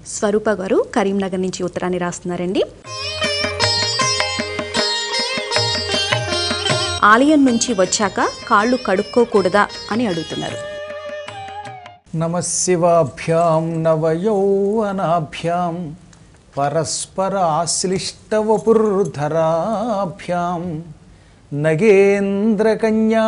స్వరూప గారు కరీంనగర్ నుంచి ఉత్తరాన్ని రాస్తున్నారండి ఆలయం నుంచి వచ్చాక కాళ్ళు కడుక్కోకూడదా అని అడుగుతున్నారు నమశివాభ్యాం నవయౌవనాభ్యాం పరస్పర ఆశ్లిష్టవపుర్ధరాభ్యాం నగేంద్రకన్యా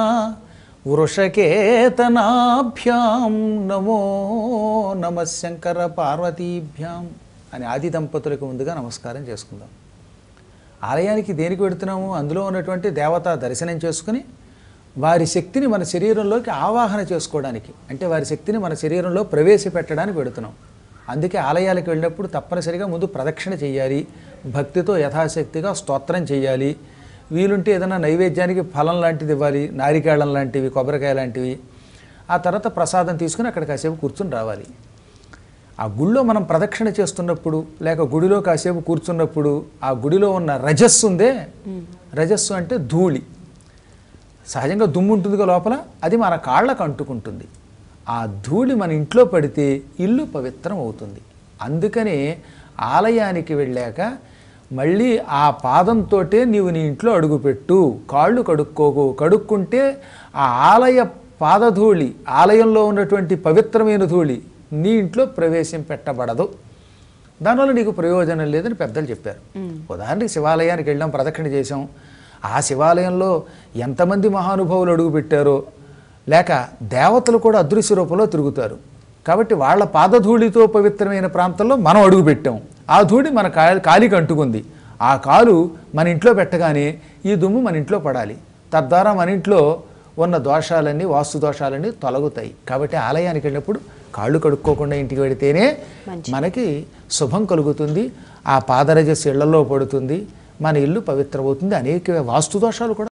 వృషకేతనాభ్యాం నమో నమ శంకర పార్వతీభ్యాం అని ఆది దంపతులకు ముందుగా నమస్కారం చేసుకుందాం ఆలయానికి దేనికి పెడుతున్నాము అందులో ఉన్నటువంటి దేవత దర్శనం చేసుకుని వారి శక్తిని మన శరీరంలోకి ఆవాహన చేసుకోవడానికి అంటే వారి శక్తిని మన శరీరంలో ప్రవేశపెట్టడానికి పెడుతున్నాం అందుకే ఆలయాలకు వెళ్ళినప్పుడు తప్పనిసరిగా ముందు ప్రదక్షిణ చేయాలి భక్తితో యథాశక్తిగా స్తోత్రం చేయాలి వీలుంటే ఏదైనా నైవేద్యానికి ఫలం లాంటిది ఇవ్వాలి నారికేళం లాంటివి కొబ్బరికాయ లాంటివి ఆ తర్వాత ప్రసాదం తీసుకుని అక్కడ కాసేపు కూర్చుని రావాలి ఆ గుళ్ళో మనం ప్రదక్షిణ చేస్తున్నప్పుడు లేక గుడిలో కాసేపు కూర్చున్నప్పుడు ఆ గుడిలో ఉన్న రజస్సు ఉందే రజస్సు అంటే ధూళి సహజంగా దుమ్ము ఉంటుందిగా లోపల అది మన కాళ్ళకు అంటుకుంటుంది ఆ ధూళి మన ఇంట్లో పడితే ఇల్లు పవిత్రం అవుతుంది అందుకని ఆలయానికి వెళ్ళాక మళ్ళీ ఆ పాదంతోటే నీవు నీ ఇంట్లో అడుగుపెట్టు కాళ్ళు కడుక్కోకు కడుక్కుంటే ఆ ఆలయ పాదధూళి ఆలయంలో ఉన్నటువంటి పవిత్రమైన ధూళి నీ ఇంట్లో ప్రవేశం పెట్టబడదు దానివల్ల నీకు ప్రయోజనం లేదని పెద్దలు చెప్పారు ఉదాహరణకి శివాలయానికి వెళ్ళాం ప్రదక్షిణ చేసాం ఆ శివాలయంలో ఎంతమంది మహానుభావులు అడుగు పెట్టారో లేక దేవతలు కూడా అదృశ్య రూపంలో తిరుగుతారు కాబట్టి వాళ్ళ పాదధూళితో పవిత్రమైన ప్రాంతంలో మనం అడుగు పెట్టాం ఆ ధూళి మన కా కాలికి అంటుకుంది ఆ కాలు మన ఇంట్లో పెట్టగానే ఈ దుమ్ము మన ఇంట్లో పడాలి తద్వారా మన ఇంట్లో ఉన్న దోషాలన్నీ వాస్తు దోషాలన్నీ తొలగుతాయి కాబట్టి ఆలయానికి వెళ్ళినప్పుడు కాళ్ళు కడుక్కోకుండా ఇంటికి వెడితేనే మనకి శుభం కలుగుతుంది ఆ పాదరజస్సు ఇళ్లలో పడుతుంది మన ఇల్లు పవిత్రమవుతుంది అనేక వాస్తు దోషాలు కూడా